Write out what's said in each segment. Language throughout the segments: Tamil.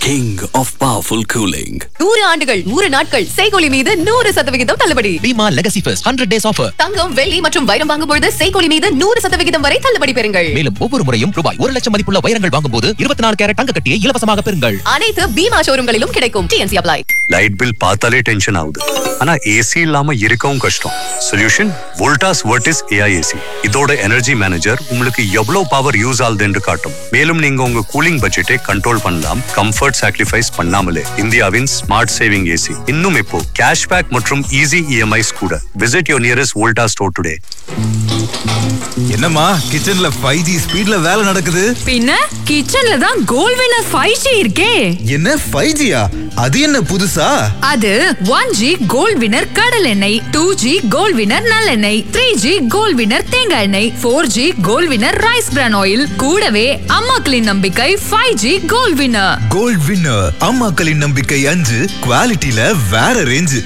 king of powerful cooling. நூறு ஆண்டுகள் நூறு நாட்கள் செய்கொலி மீது நூறு சதவிகிதம் தள்ளுபடி Bhima legacy fest hundred days offer தங்கம் வெள்ளி மற்றும் வைரம் வாங்கும் பொழுது செய்கொலி மீது நூறு சதவிகிதம் வரை தள்ளுபடி பெறுங்கள் மேலும் ஒவ்வொரு முறையும் ரூபாய் ஒரு லட்சம் மதிப்புள்ள வைரங்கள் வாங்கும் போது இருபத்தி நாலு கேரட் தங்க கட்டியை இலவசமாக பெறுங்கள் அனைத்து பீமா ஷோரூம்களிலும் கிடைக்கும் டிஎன்சி அப்ளை லைட் பில் பார்த்தாலே டென்ஷன் ஆகுது ஆனா ஏசி இல்லாம இருக்கவும் கஷ்டம் solution Voltas Vertis AI AC இதோட எனர்ஜி மேனேஜர் உங்களுக்கு எவ்வளவு பவர் யூஸ் ஆகுது என்று காட்டும் மேலும் நீங்க உங்க கூலிங் பட்ஜெட்டை கண்ட்ரோல் பண்ணலாம் கம்ஃபர்ட் சாக்ரிஃபைஸ் பண்ணாமலே இந்தியாவின் ஸ்மார்ட் சேவிங் ஏசி இன்னும் இப்போ கேஷ்பேக் மற்றும் ஈஸி இஎம்ஐஸ் கூட visit your nearest Voltas store today என்னம்மா கிச்சன்ல ஃபைவ் ஜி ஸ்பீட்ல வேலை நடக்குது பின்ன கிச்சன்ல தான் கோல் வினர் ஃபைவ் ஜி இருக்கே என்ன ஃபைவ் ஜியா அது என்ன புதுசா அது ஒன் ஜி கோல்ட் வினர் கடல் எண்ணெய் டூ ஜி கோல்ட் வினர் நல்லெண்ணெய் த்ரீ ஜி கோல்ட் வினர் தேங்காய் எண்ணெய் four G Gold Winner rice bran oil கூடவே அம்மாக்களின் நம்பிக்கை five G Gold Winner Gold Winner அம்மாக்களின் நம்பிக்கை அஞ்சு குவாலிட்டியில வேற range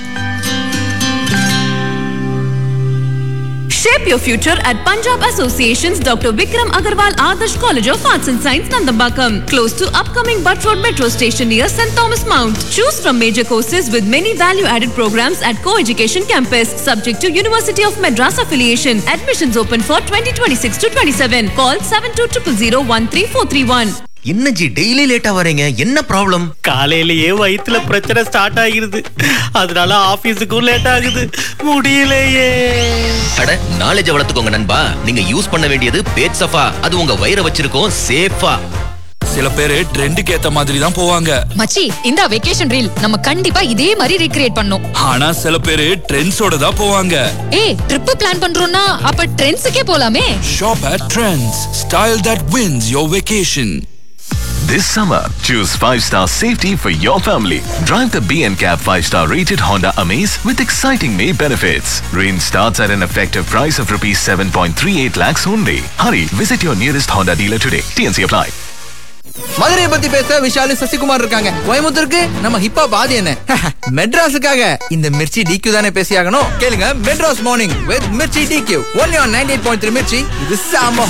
Shape your future at Punjab Association's Dr. Vikram Agarwal Adarsh College of Arts and Science, Nandambakam, close to upcoming Butt Road Metro Station near St. Thomas Mount. Choose from major courses with many value-added programs at Co-Education Campus, subject to University of Madras affiliation. Admissions open for 2026 to 27. Call 7200013431. என்ன ஜி டெய்லி லேட்டா வரீங்க என்ன ப்ராப்ளம் காலையிலேயே வயித்துல பிரச்சனை ஸ்டார்ட் ஆகிருது அதனால ஆபீஸுக்கும் லேட் ஆகுது முடியலையே அட நாலேஜ் வளர்த்துக்கோங்க நண்பா நீங்க யூஸ் பண்ண வேண்டியது பேட் சஃபா அது உங்க வயிறை வச்சிருக்கோம் சேஃபா சில பேரு ட்ரெண்டுக்கு ஏத்த மாதிரி தான் போவாங்க மச்சி இந்த வெக்கேஷன் ரீல் நம்ம கண்டிப்பா இதே மாதிரி ரீக்ரியேட் பண்ணோம் ஆனா சில பேரு ட்ரெண்ட்ஸோட தான் போவாங்க ஏய் ட்ரிப் பிளான் பண்றோம்னா அப்ப ட்ரெண்ட்ஸுக்கே போலாமே shop at Trends style that wins your vacation This summer, choose 5-star safety for your family. Drive the B&Cab 5-star rated Honda Amaze with exciting May benefits. Range starts at an effective price of rupees 7.38 lakhs only. Hurry, visit your nearest Honda dealer today. TNC apply. மதுரையை பத்தி பேச விஷாலு சசிகுமார் இருக்காங்க கோயம்புத்தூருக்கு நம்ம ஹிப்பா பாதி என்ன மெட்ராஸுக்காக இந்த மிர்ச்சி டிக்யூ தானே பேசியாகணும் கேளுங்க Madras morning with Mirchi DQ only on ninety eight point three Mirchi இது சாம